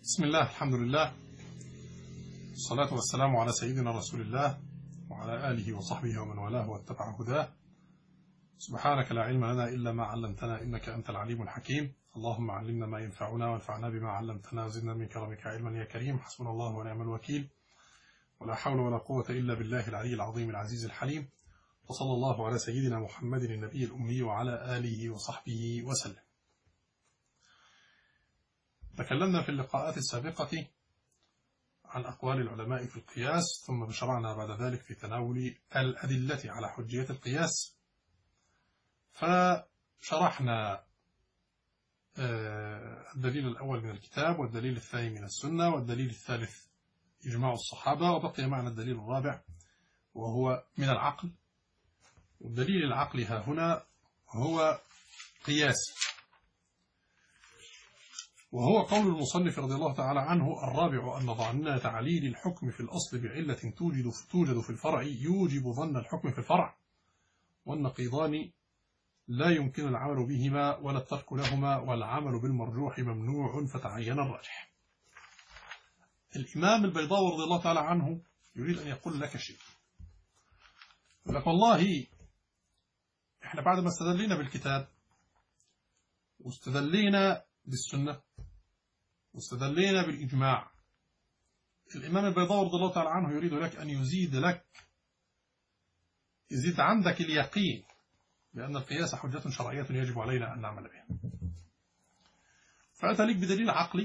بسم الله الحمد لله الصلاة والسلام على سيدنا رسول الله وعلى آله وصحبه ومن والاه واتبع هداه سبحانك لا علم لنا إلا ما علمتنا إنك أنت العليم الحكيم اللهم علمنا ما ينفعنا وانفعنا بما علمتنا وزدنا من كرمك علما يا كريم حسبنا الله ونعم الوكيل ولا حول ولا قوة إلا بالله العلي العظيم العزيز الحليم وصلى الله على سيدنا محمد النبي الأمي وعلى آله وصحبه وسلم تكلمنا في اللقاءات السابقة عن أقوال العلماء في القياس ثم شرعنا بعد ذلك في تناول الأدلة على حجية القياس فشرحنا الدليل الأول من الكتاب والدليل الثاني من السنة والدليل الثالث إجماع الصحابة وبقي معنا الدليل الرابع وهو من العقل والدليل العقل ها هنا هو قياسي وهو قول المصنف رضي الله تعالى عنه الرابع أن ظننا تعليل الحكم في الأصل بعلة توجد توجد في الفرع يوجب ظن الحكم في الفرع والنقيضان لا يمكن العمل بهما ولا الترك لهما والعمل بالمرجوح ممنوع فتعين الراجح الإمام البيضاوي رضي الله تعالى عنه يريد أن يقول لك شيء يقول لك والله احنا بعد ما استدلينا بالكتاب واستدلينا بالسنة واستدلينا بالإجماع الإمام البيضاوي رضي الله تعالى عنه يريد لك أن يزيد لك يزيد عندك اليقين بأن القياس حجة شرعية يجب علينا أن نعمل بها فأتى لك بدليل عقلي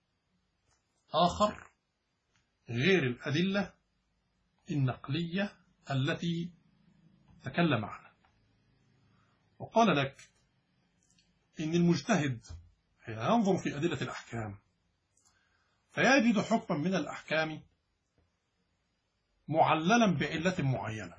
آخر غير الأدلة النقلية التي تكلم عنها وقال لك إن المجتهد ينظر في أدلة الأحكام فيجد حكما من الأحكام معللا بعلة معينة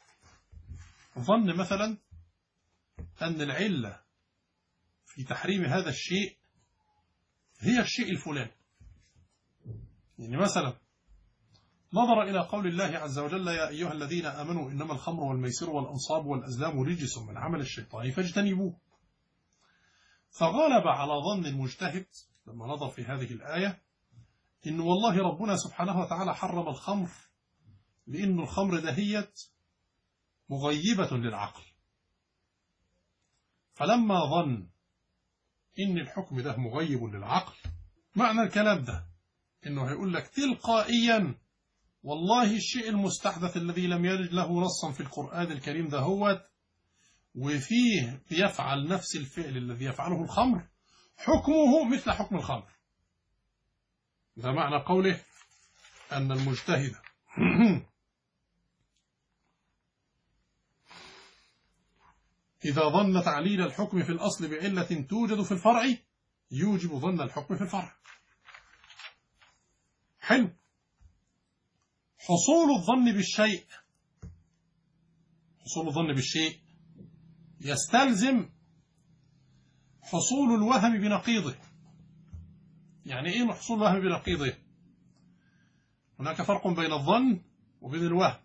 ظن مثلا أن العلة في تحريم هذا الشيء هي الشيء الفلاني يعني مثلا نظر إلى قول الله عز وجل يا أيها الذين آمنوا إنما الخمر والميسر والأنصاب والأزلام رجس من عمل الشيطان فاجتنبوه فغلب على ظن المجتهد لما نظر في هذه الآية إن والله ربنا سبحانه وتعالى حرم الخمر لأن الخمر دهيت مغيبة للعقل فلما ظن إن الحكم ده مغيب للعقل معنى الكلام ده إنه هيقول لك تلقائيا والله الشيء المستحدث الذي لم يرد له نصا في القرآن الكريم ده هو وفيه بيفعل نفس الفعل الذي يفعله الخمر حكمه مثل حكم الخمر ده معنى قوله أن المجتهد إذا ظن تعليل الحكم في الأصل بعلة توجد في الفرع يوجب ظن الحكم في الفرع حلو حصول الظن بالشيء حصول الظن بالشيء يستلزم حصول الوهم بنقيضه يعني ايه حصول الوهم بنقيضه هناك فرق بين الظن وبين الوهم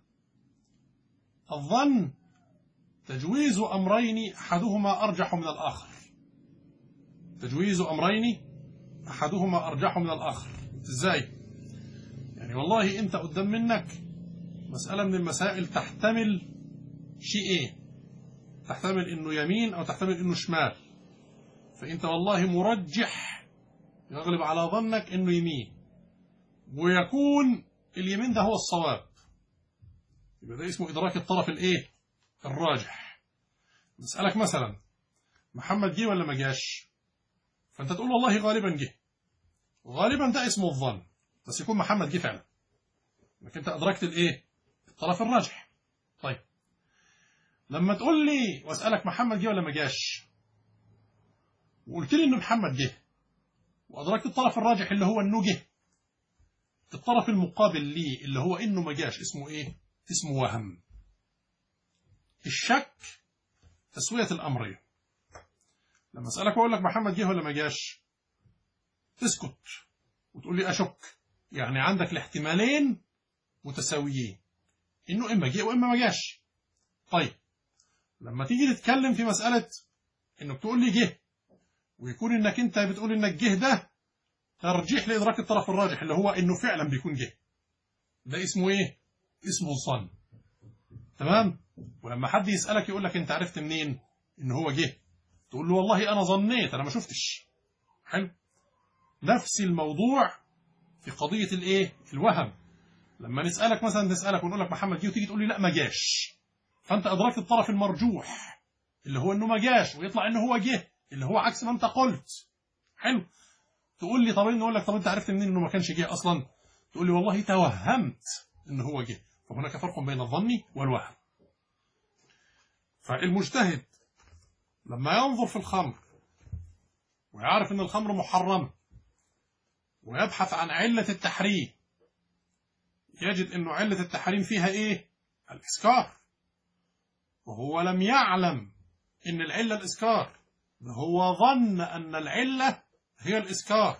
الظن تجويز أمرين أحدهما أرجح من الآخر تجويز أمرين أحدهما أرجح من الآخر إزاي يعني والله أنت قدام منك مسألة من المسائل تحتمل شيئين تحتمل انه يمين او تحتمل انه شمال فانت والله مرجح يغلب على ظنك انه يمين ويكون اليمين ده هو الصواب يبقى ده اسمه ادراك الطرف الايه الراجح نسالك مثلا محمد جه ولا ما جاش فانت تقول والله غالبا جه غالبا ده اسمه الظن بس يكون محمد جه فعلا لكن انت ادركت الايه الطرف الراجح طيب لما تقول لي واسالك محمد جه ولا ما جاش وقلت لي ان محمد جه وادركت الطرف الراجح اللي هو انه جه الطرف المقابل ليه اللي هو انه ما جاش اسمه ايه اسمه وهم الشك تسويه الامرين لما اسالك واقول لك محمد جه ولا ما جاش تسكت وتقول لي اشك يعني عندك الاحتمالين متساويين انه اما جه واما ما جاش طيب لما تيجي تتكلم في مسألة انك تقول لي جه ويكون انك انت بتقول انك جه ده ترجيح لإدراك الطرف الراجح اللي هو إنه فعلا بيكون جه ده اسمه إيه؟ اسمه الظن تمام؟ ولما حد يسألك يقول لك أنت عرفت منين إن هو جه تقول له والله أنا ظنيت أنا ما شفتش حلو نفس الموضوع في قضية الإيه؟ الوهم لما نسألك مثلا نسألك ونقول لك محمد جه وتيجي تقول لي لا ما جاش فأنت أدركت الطرف المرجوح اللي هو إنه ما جاش ويطلع إنه هو جه اللي هو عكس ما أنت قلت حلو تقول لي طب نقول لك طب أنت عرفت منين إنه ما كانش جه أصلا تقول لي والله توهمت إن هو جه فهناك فرق بين الظن والوهم فالمجتهد لما ينظر في الخمر ويعرف ان الخمر محرمة ويبحث عن علة التحريم يجد انه علة التحريم فيها ايه الاسكار وهو لم يعلم ان العلة الاسكار هو ظن ان العلة هي الاسكار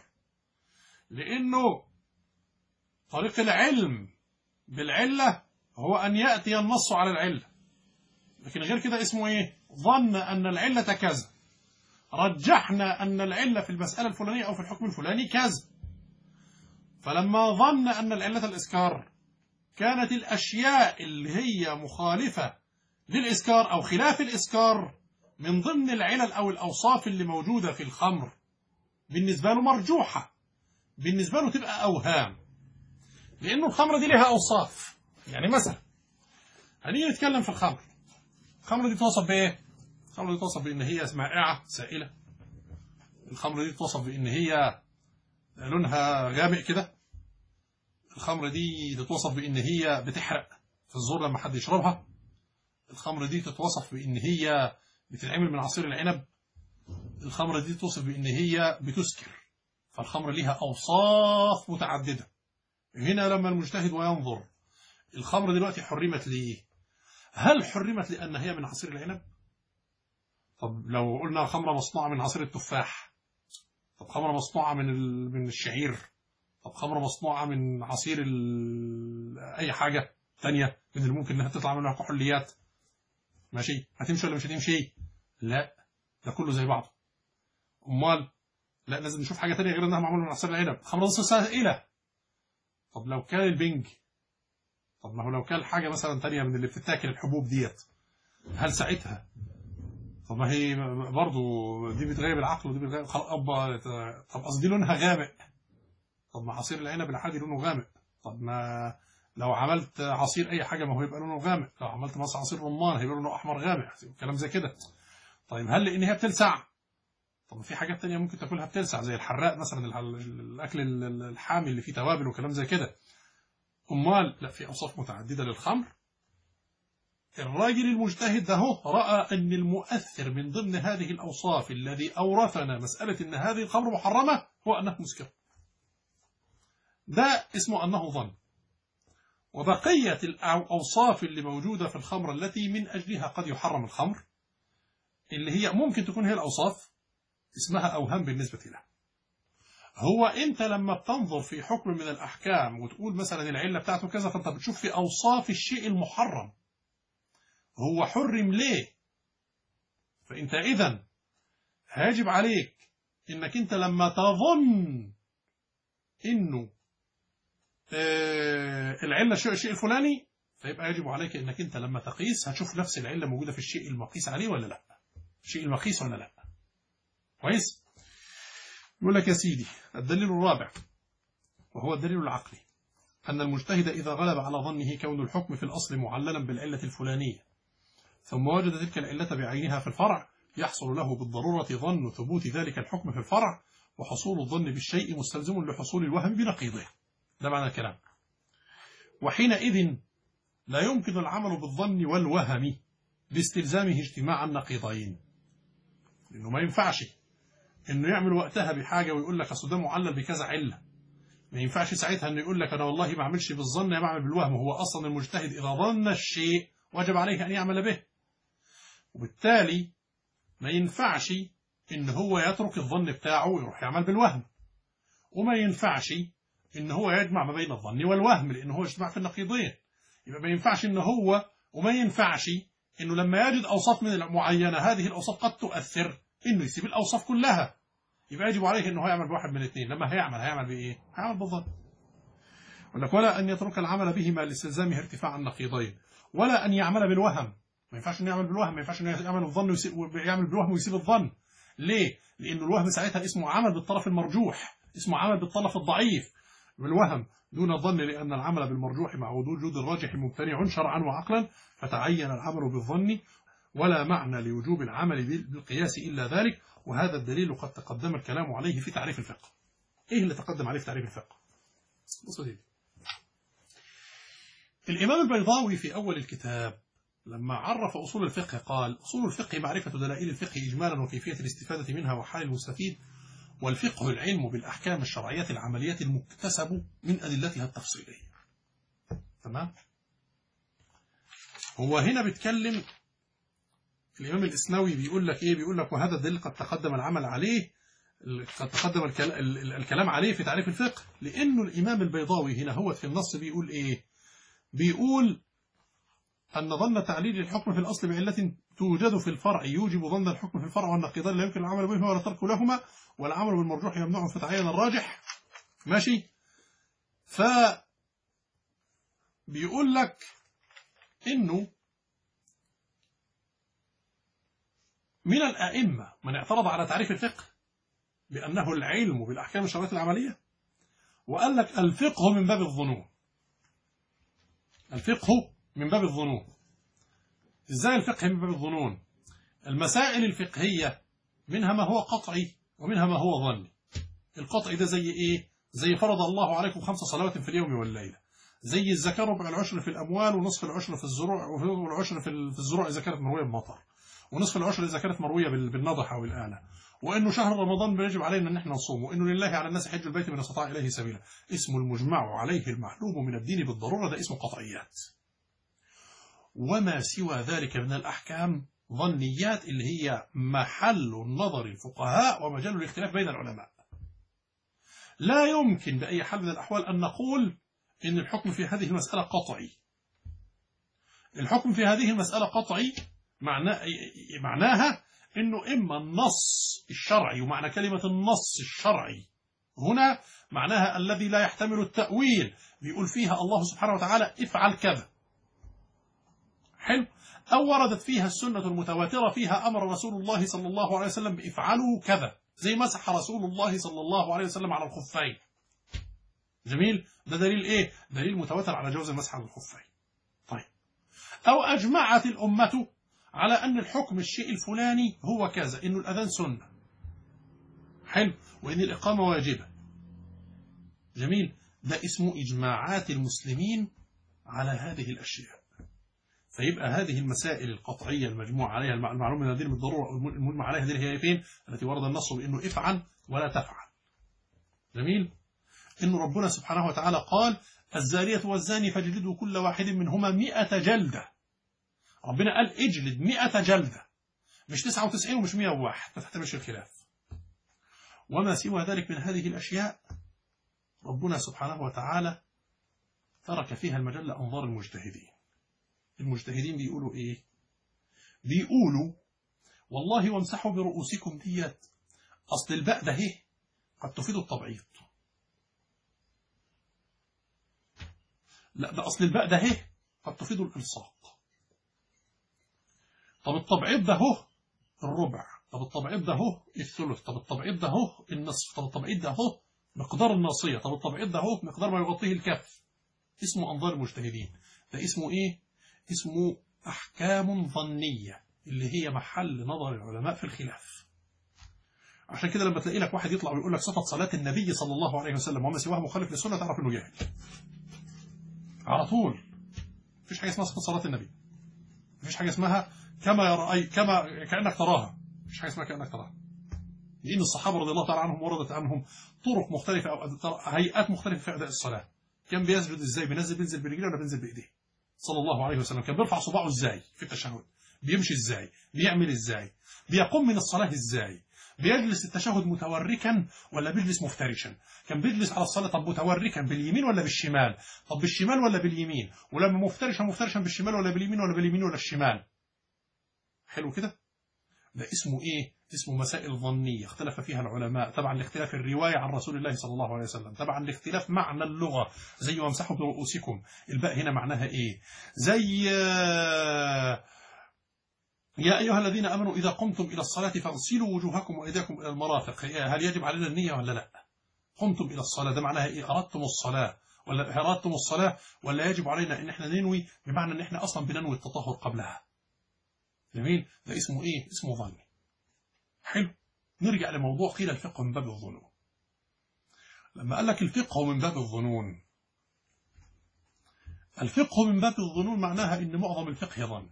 لانه طريق العلم بالعلة هو ان يأتي النص على العلة لكن غير كده اسمه ايه ظن ان العلة كذا رجحنا أن العلة في المسألة الفلانية أو في الحكم الفلاني كذا فلما ظن أن العلة الإسكار كانت الأشياء اللي هي مخالفة للإسكار أو خلاف الإسكار من ضمن العلل أو الأوصاف اللي موجودة في الخمر بالنسبة له مرجوحة بالنسبة له تبقى أوهام لأنه الخمرة دي لها أوصاف يعني مثلا هنيجي نتكلم في الخمر الخمر دي توصف بإيه؟ الخمر دي توصف بأن هي مائعة سائلة الخمر دي توصف بأن هي لونها غامق كده الخمر دي تتوصف بأن هي بتحرق في الزور لما حد يشربها الخمر دي تتوصف بأن هي بتتعمل من عصير العنب الخمر دي توصف بأن هي بتسكر فالخمر ليها أوصاف متعددة هنا لما المجتهد وينظر الخمر دلوقتي حرمت ليه هل حرمت لأن هي من عصير العنب طب لو قلنا خمرة مصنوعة من عصير التفاح طب خمرة مصنوعة من ال... من الشعير طب خمرة مصنوعة من عصير ال... أي حاجة تانية من اللي ممكن إنها تطلع منها كحوليات ماشي هتمشي ولا مش هتمشي لا ده كله زي بعضه أمال لا لازم نشوف حاجة تانية غير إنها معمولة من عصير العنب خمرة نص سائلة طب لو كان البنج طب ما هو لو كان حاجة مثلا تانية من اللي بتتاكل الحبوب ديت هل ساعتها طب ما هي برضه دي بتغيب العقل ودي بتغيب طب قصدي لونها غامق طب ما عصير العنب العادي لونه غامق طب ما لو عملت عصير اي حاجه ما هو يبقى لونه غامق لو عملت مثلا عصير رمان هيبقى لونه احمر غامق كلام زي كده طيب هل لان هي بتلسع طب في حاجات تانية ممكن تاكلها بتلسع زي الحراق مثلا الاكل الحامي اللي فيه توابل وكلام زي كده امال لا في اوصاف متعدده للخمر الراجل المجتهد ده رأى أن المؤثر من ضمن هذه الأوصاف الذي أورثنا مسألة أن هذه الخمر محرمة هو أنه مسكر ده اسمه أنه ظن وبقية الأوصاف اللي موجودة في الخمر التي من أجلها قد يحرم الخمر اللي هي ممكن تكون هي الأوصاف اسمها أوهام بالنسبة له هو أنت لما بتنظر في حكم من الأحكام وتقول مثلا العلة بتاعته كذا فأنت بتشوف في أوصاف الشيء المحرم هو حرم ليه فانت اذا هيجب عليك انك انت لما تظن انه آه العله الشيء الشيء الفلاني فيبقى يجب عليك انك انت لما تقيس هتشوف نفس العله موجوده في الشيء المقيس عليه ولا لا الشيء المقيس ولا لا كويس يقول لك يا سيدي الدليل الرابع وهو الدليل العقلي أن المجتهد إذا غلب على ظنه كون الحكم في الأصل معللا بالعلة الفلانية ثم وجد تلك العلة بعينها في الفرع يحصل له بالضرورة ظن ثبوت ذلك الحكم في الفرع وحصول الظن بالشيء مستلزم لحصول الوهم بنقيضه ده معنى الكلام وحينئذ لا يمكن العمل بالظن والوهم باستلزامه اجتماع النقيضين لأنه ما ينفعش إنه يعمل وقتها بحاجة ويقول لك أصل ده معلل بكذا علة ما ينفعش ساعتها إنه يقول لك أنا والله ما أعملش بالظن يا بعمل بالوهم هو أصلا المجتهد إذا ظن الشيء وجب عليه أن يعمل به وبالتالي ما ينفعش إن هو يترك الظن بتاعه ويروح يعمل بالوهم وما ينفعش إن هو يجمع ما بين الظن والوهم لأن هو يجمع في النقيضين يبقى ما ينفعش إن هو وما ينفعش إنه لما يجد أوصاف من المعينة هذه الأوصاف قد تؤثر إنه يسيب الأوصاف كلها يبقى يجب عليه انه هيعمل بواحد من الاثنين لما هيعمل هيعمل بايه هيعمل بالظن يقول لك ولا ان يترك العمل بهما لاستلزامه ارتفاع النقيضين ولا ان يعمل بالوهم ما ينفعش انه يعمل بالوهم ما ينفعش انه يعمل بالظن ويسيب يعمل بالوهم ويسيب الظن ليه لانه الوهم ساعتها اسمه عمل بالطرف المرجوح اسمه عمل بالطرف الضعيف بالوهم دون الظن لأن العمل بالمرجوح مع وجود الراجح ممتنع شرعا وعقلا فتعين العمل بالظن ولا معنى لوجوب العمل بالقياس إلا ذلك وهذا الدليل قد تقدم الكلام عليه في تعريف الفقه إيه اللي تقدم عليه في تعريف الفقه بصوا دي الإمام البيضاوي في أول الكتاب لما عرف أصول الفقه قال أصول الفقه معرفة دلائل الفقه إجمالا وكيفية الاستفادة منها وحال المستفيد والفقه العلم بالأحكام الشرعية العملية المكتسب من أدلتها التفصيلية تمام هو هنا بيتكلم الإمام الإسنوي بيقول لك إيه بيقول لك وهذا الدليل قد تقدم العمل عليه قد تقدم الكلام عليه في تعريف الفقه لأنه الإمام البيضاوي هنا هو في النص بيقول إيه بيقول أن ظن تعليل الحكم في الأصل بعلة توجد في الفرع يوجب ظن الحكم في الفرع والنقيضان لا يمكن العمل بهما ولا ترك لهما والعمل بالمرجوح يمنع فتعين الراجح ماشي ف بيقول لك انه من الائمه من اعترض على تعريف الفقه بانه العلم بالاحكام الشرعيه العمليه وقال لك الفقه من باب الظنون الفقه من باب الظنون ازاي الفقه من باب الظنون المسائل الفقهيه منها ما هو قطعي ومنها ما هو ظني القطعي ده زي ايه زي فرض الله عليكم خمس صلوات في اليوم والليله زي الزكاه ربع العشر في الاموال ونصف العشر في الزروع والعشر في الزروع اذا كانت مرويه بمطر ونصف العشر اذا كانت مرويه بالنضح او الآلة وانه شهر رمضان بيجب علينا ان احنا نصوم وانه لله على الناس حج البيت من استطاع اليه سبيلا اسم المجمع عليه المعلوم من الدين بالضروره ده اسمه قطعيات وما سوى ذلك من الاحكام ظنيات اللي هي محل نظر الفقهاء ومجال الاختلاف بين العلماء لا يمكن بأي حال من الأحوال أن نقول إن الحكم في هذه المسألة قطعي الحكم في هذه المسألة قطعي معناها أنه إما النص الشرعي ومعنى كلمة النص الشرعي هنا معناها الذي لا يحتمل التأويل بيقول فيها الله سبحانه وتعالى افعل كذا حلو أو وردت فيها السنة المتواترة فيها أمر رسول الله صلى الله عليه وسلم بإفعلوا كذا زي مسح رسول الله صلى الله عليه وسلم على الخفين جميل ده دليل إيه دليل متواتر على جواز المسح على الخفين طيب أو أجمعت الأمة على أن الحكم الشيء الفلاني هو كذا إنه الأذان سنة حلو وإن الإقامة واجبة جميل ده اسمه إجماعات المسلمين على هذه الأشياء فيبقى هذه المسائل القطعية المجموع عليها المعلومة من الدين بالضرورة المجمع عليها دي هي فين التي ورد النص بأنه افعل ولا تفعل جميل إن ربنا سبحانه وتعالى قال الزانية والزاني فاجلدوا كل واحد منهما مئة جلدة ربنا قال اجلد مئة جلدة مش 99 ومش 101 ما تحتملش الخلاف وما سوى ذلك من هذه الأشياء ربنا سبحانه وتعالى ترك فيها المجال لأنظار المجتهدين المجتهدين بيقولوا ايه بيقولوا والله وامسحوا برؤوسكم ديت اصل الباء ده اهي قد تفيد التبعيض لا ده اصل الباء ده اهي قد تفيد الالصاق طب التبعيض ده هو الربع طب التبعيض ده هو الثلث طب التبعيض ده هو النصف طب التبعيض ده هو مقدار الناصية طب التبعيض ده هو مقدار ما يغطيه الكف اسمه أنظار المجتهدين ده اسمه إيه اسمه أحكام ظنية اللي هي محل نظر العلماء في الخلاف عشان كده لما تلاقي لك واحد يطلع ويقول لك صفة صلاة النبي صلى الله عليه وسلم وما سواه مخالف للسنة تعرف انه جاهل على طول مفيش حاجة اسمها صفة صلاة النبي مفيش حاجة اسمها كما يرى أي كما كأنك تراها مفيش حاجة اسمها كأنك تراها لأن الصحابة رضي الله تعالى عنهم وردت عنهم طرق مختلفة أو هيئات مختلفة في أداء الصلاة كان بيسجد ازاي بينزل بينزل برجليه ولا بينزل بإيديه صلى الله عليه وسلم كان بيرفع صباعه ازاي في التشهد بيمشي ازاي بيعمل ازاي بيقوم من الصلاة ازاي بيجلس التشهد متوركا ولا بيجلس مفترشا كان بيجلس على الصلاة طب متوركا باليمين ولا بالشمال طب بالشمال ولا باليمين ولما مفترشا مفترشا بالشمال ولا باليمين ولا باليمين ولا الشمال حلو كده ده اسمه إيه؟ اسمه مسائل ظنية اختلف فيها العلماء طبعا لاختلاف الرواية عن رسول الله صلى الله عليه وسلم طبعا لاختلاف معنى اللغة زي وامسحوا برؤوسكم الباء هنا معناها إيه زي يا أيها الذين أمنوا إذا قمتم إلى الصلاة فاغسلوا وجوهكم وأيديكم إلى المرافق هل يجب علينا النية ولا لا قمتم إلى الصلاة ده معناها إيه أردتم الصلاة ولا أردتم الصلاة ولا يجب علينا إن إحنا ننوي بمعنى إن إحنا أصلا بننوي التطهر قبلها جميل ده اسمه إيه اسمه ظني حلو نرجع لموضوع قيل الفقه من باب الظنون لما قال لك الفقه من باب الظنون الفقه من باب الظنون معناها ان معظم الفقه ظني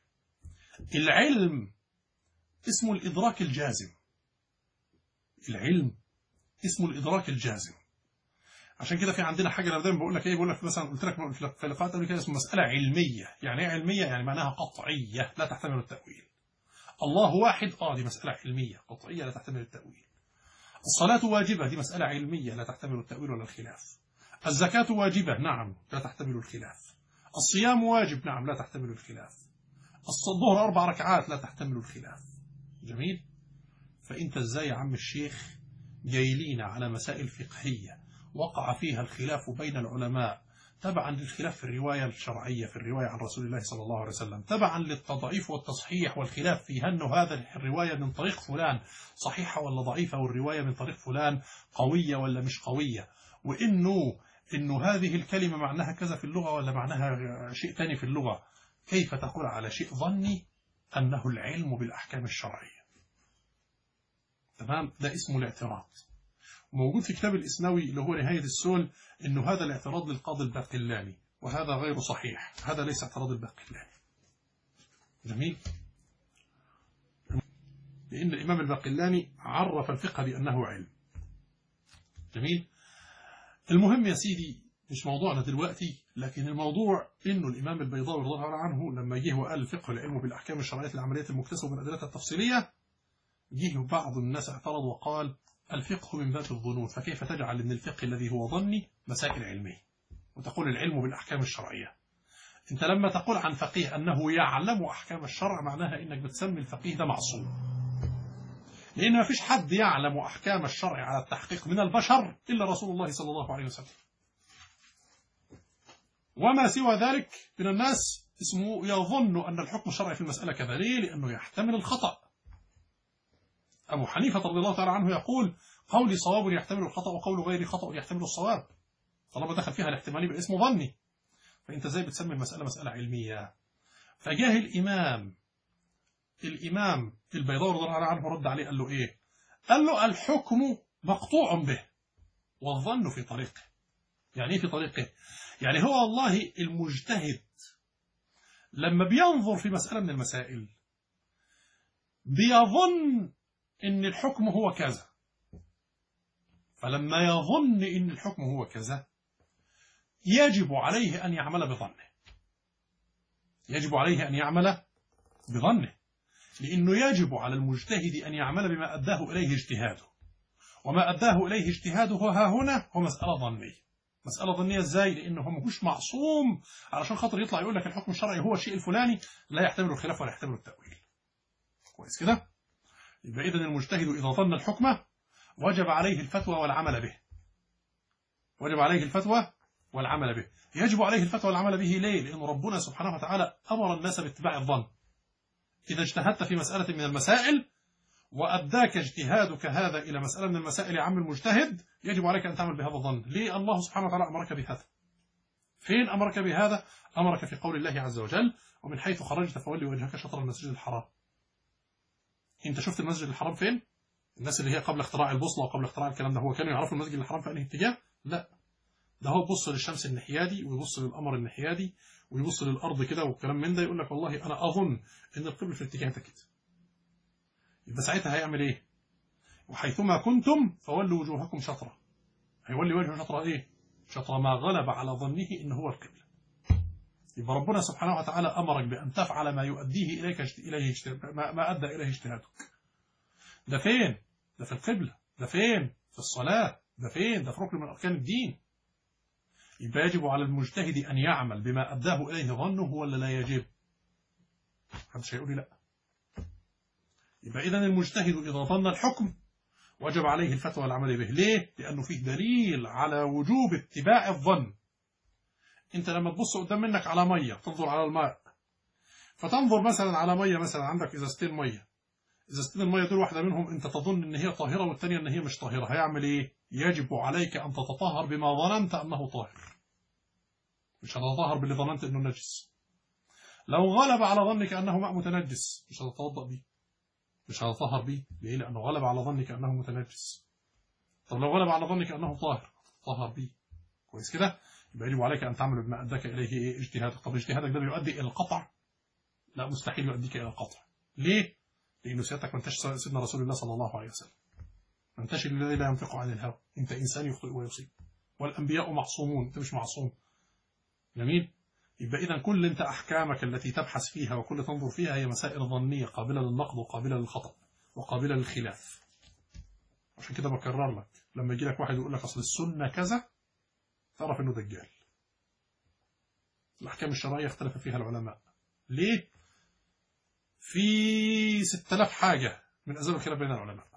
العلم اسمه الإدراك الجازم العلم اسمه الإدراك الجازم عشان كده في عندنا حاجة أنا دايما بقول لك إيه بقول لك مثلا قلت لك في لقاءات قبل كده اسمه مسألة علمية يعني إيه علمية يعني معناها قطعية لا تحتمل التأويل الله واحد آه دي مسألة علمية قطعية لا تحتمل التأويل الصلاة واجبة دي مسألة علمية لا تحتمل التأويل ولا الخلاف الزكاة واجبة نعم لا تحتمل الخلاف الصيام واجب نعم لا تحتمل الخلاف الظهر أربع ركعات لا تحتمل الخلاف جميل فأنت ازاي يا عم الشيخ جايلين على مسائل فقهية وقع فيها الخلاف بين العلماء تبعا للخلاف في الرواية الشرعية في الرواية عن رسول الله صلى الله عليه وسلم تبعا للتضعيف والتصحيح والخلاف في هل هذا الرواية من طريق فلان صحيحة ولا ضعيفة والرواية من طريق فلان قوية ولا مش قوية وإنه إنه هذه الكلمة معناها كذا في اللغة ولا معناها شيء تاني في اللغة كيف تقول على شيء ظني أنه العلم بالأحكام الشرعية تمام ده اسمه الاعتراض موجود في كتاب الإسنوي اللي هو نهاية السول أنه هذا الاعتراض للقاضي الباقلاني وهذا غير صحيح هذا ليس اعتراض الباقلاني جميل لأن الإمام الباقلاني عرف الفقه بأنه علم جميل المهم يا سيدي مش موضوعنا دلوقتي لكن الموضوع انه الامام البيضاوي رضي الله عنه لما جه وقال الفقه العلم بالاحكام الشرعيه العمليه المكتسبه من ادلتها التفصيليه جه بعض الناس اعترض وقال الفقه من باب الظنون فكيف تجعل من الفقه الذي هو ظني مسائل علميه وتقول العلم بالاحكام الشرعيه انت لما تقول عن فقيه انه يعلم احكام الشرع معناها انك بتسمي الفقيه ده معصوم لان ما فيش حد يعلم احكام الشرع على التحقيق من البشر الا رسول الله صلى الله عليه وسلم وما سوى ذلك من الناس اسمه يظن أن الحكم الشرعي في المسألة كذا ليه؟ لأنه يحتمل الخطأ أبو حنيفة رضي الله تعالى عنه يقول قولي صواب يحتمل الخطأ وقول غيري خطأ يحتمل الصواب طالما دخل فيها الاحتمال يبقى اسمه ظني فأنت ازاي بتسمي المسألة مسألة علمية فجاه الإمام الإمام البيضاوي رضي الله عنه رد عليه قال له إيه قال له الحكم مقطوع به والظن في طريقه يعني ايه في طريقه يعني هو والله المجتهد لما بينظر في مسألة من المسائل بيظن ان الحكم هو كذا فلما يظن ان الحكم هو كذا يجب عليه ان يعمل بظنه يجب عليه ان يعمل بظنه لانه يجب على المجتهد ان يعمل بما اداه اليه اجتهاده وما اداه اليه اجتهاده ها هنا هو مساله ظنيه مسألة ظنية ازاي لأنه هو مش معصوم علشان خاطر يطلع يقول لك الحكم الشرعي هو الشيء الفلاني لا يحتمل الخلاف ولا يحتمل التأويل كويس كده يبقى إذن المجتهد إذا ظن الحكم وجب عليه الفتوى والعمل به وجب عليه الفتوى والعمل به يجب عليه الفتوى والعمل به ليه لأن ربنا سبحانه وتعالى أمر الناس باتباع الظن إذا اجتهدت في مسألة من المسائل وأداك اجتهادك هذا إلى مسألة من المسائل يا عم المجتهد يجب عليك أن تعمل بهذا الظن ليه الله سبحانه وتعالى أمرك بهذا فين أمرك بهذا أمرك في قول الله عز وجل ومن حيث خرجت فولي وجهك شطر المسجد الحرام انت شفت المسجد الحرام فين الناس اللي هي قبل اختراع البوصلة وقبل اختراع الكلام ده هو كانوا يعرفوا المسجد الحرام في أنهي اتجاه لا ده هو بص للشمس النحيادي ويبص للقمر النحيادي ويبص للأرض كده والكلام من ده يقول لك والله أنا أظن إن القبل في الاتجاه ده كده يبقى ساعتها هيعمل ايه وحيثما كنتم فولوا وجوهكم شطرة هيولي وجهه شطرة ايه شطرة ما غلب على ظنه ان هو القبلة يبقى ربنا سبحانه وتعالى امرك بان تفعل ما يؤديه اليك اليه ما, ما ادى اليه اجتهادك ده فين ده في القبلة ده فين في الصلاة ده فين ده في ركن من اركان الدين يبقى يجب على المجتهد ان يعمل بما اداه اليه ظنه ولا لا يجب محدش هيقول لي لا يبقى إذا المجتهد إذا ظن الحكم وجب عليه الفتوى والعمل به ليه؟ لأنه فيه دليل على وجوب اتباع الظن أنت لما تبص قدام منك على مية تنظر على الماء فتنظر مثلا على مية مثلا عندك إزازتين مية إزازتين المية دول واحدة منهم أنت تظن إن هي طاهرة والثانية إن هي مش طاهرة هيعمل إيه؟ يجب عليك أن تتطهر بما ظننت أنه طاهر مش هتتطهر باللي ظننت إنه نجس لو غلب على ظنك أنه ماء متنجس مش هتتوضأ بيه مش هتطهر بيه ليه؟ لأنه غلب على ظنك أنه متنجس طب لو غلب على ظنك أنه طاهر تطهر بيه كويس كده؟ يبقى يجب عليك أن تعمل بما أداك إليه إيه اجتهادك طب اجتهادك ده بيؤدي إلى القطع لا مستحيل يؤديك إلى القطع ليه؟ لأنه سيادتك ما انتش سيدنا رسول الله صلى الله عليه وسلم ما انتش الذي لا ينطق عن الهوى انت إنسان يخطئ ويصيب والأنبياء معصومون انت مش معصوم جميل يبقى إذا كل انت أحكامك التي تبحث فيها وكل تنظر فيها هي مسائل ظنية قابلة للنقد وقابلة للخطأ وقابلة للخلاف عشان كده بكرر لك لما يجي لك واحد يقول لك أصل السنة كذا تعرف إنه دجال الأحكام الشرعية اختلف فيها العلماء ليه؟ في 6000 حاجة من أسباب الخلاف بين العلماء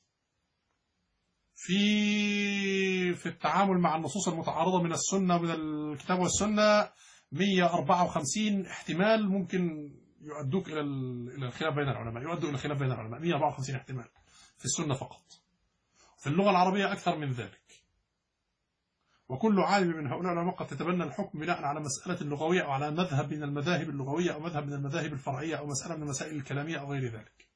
في في التعامل مع النصوص المتعارضة من السنة ومن الكتاب والسنة 154 احتمال ممكن يؤدوك إلى إلى الخلاف بين العلماء يؤدوا إلى الخلاف بين العلماء 154 احتمال في السنة فقط في اللغة العربية أكثر من ذلك وكل عالم من هؤلاء العلماء قد تتبنى الحكم بناء على مسألة لغوية أو على مذهب من المذاهب اللغوية أو مذهب من المذاهب الفرعية أو مسألة من المسائل الكلامية أو غير ذلك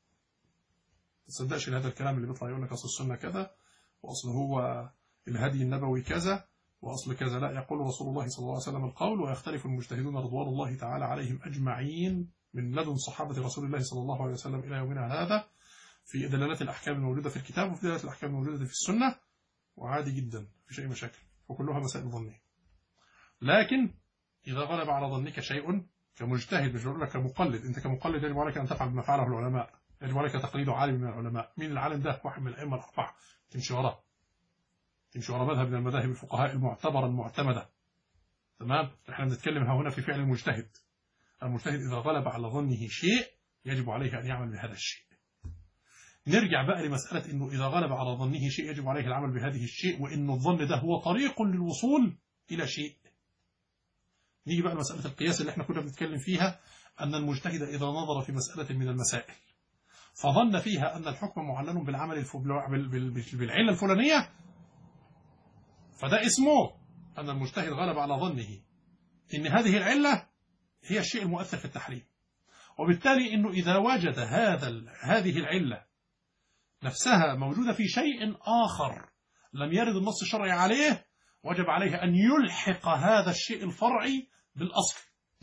تصدقش هذا الكلام اللي بيطلع يقول لك أصل السنة كذا وأصل هو الهدي النبوي كذا وأصل كذا لا يقول رسول الله صلى الله عليه وسلم القول ويختلف المجتهدون رضوان الله تعالى عليهم أجمعين من لدن صحابة رسول الله صلى الله عليه وسلم إلى يومنا هذا في دلالات الأحكام الموجودة في الكتاب وفي دلالات الأحكام الموجودة في السنة وعادي جدا في شيء مشاكل وكلها مسائل ظنية لكن إذا غلب على ظنك شيء كمجتهد مش بقول لك كمقلد أنت كمقلد يجب عليك أن تفعل بما فعله العلماء يجب عليك تقليد عالم من العلماء مين العالم ده واحد من الأئمة الأربعة تمشي وراه تمشي ورا مذهب من المذاهب الفقهاء المعتبرة المعتمدة تمام احنا بنتكلم هنا في فعل المجتهد المجتهد إذا غلب على ظنه شيء يجب عليه أن يعمل بهذا الشيء نرجع بقى لمسألة أنه إذا غلب على ظنه شيء يجب عليه العمل بهذه الشيء وأن الظن ده هو طريق للوصول إلى شيء نيجي بقى لمسألة القياس اللي احنا كنا بنتكلم فيها أن المجتهد إذا نظر في مسألة من المسائل فظن فيها أن الحكم معلن بالعمل بالعلة الفلانية فده اسمه أن المجتهد غلب على ظنه إن هذه العلة هي الشيء المؤثر في التحريم وبالتالي أنه إذا وجد هذا هذه العلة نفسها موجودة في شيء آخر لم يرد النص الشرعي عليه وجب عليه أن يلحق هذا الشيء الفرعي بالأصل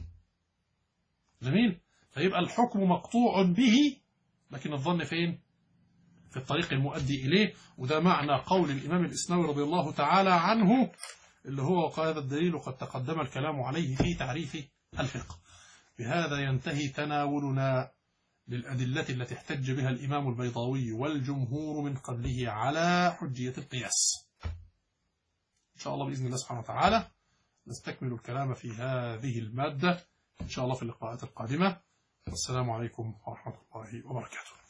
جميل فيبقى الحكم مقطوع به لكن الظن فين في الطريق المؤدي إليه وده معنى قول الإمام الإسلامي رضي الله تعالى عنه اللي هو هذا الدليل قد تقدم الكلام عليه في تعريف الفقه بهذا ينتهي تناولنا للأدلة التي احتج بها الإمام البيضاوي والجمهور من قبله على حجية القياس إن شاء الله بإذن الله سبحانه وتعالى نستكمل الكلام في هذه المادة إن شاء الله في اللقاءات القادمة والسلام عليكم ورحمة الله وبركاته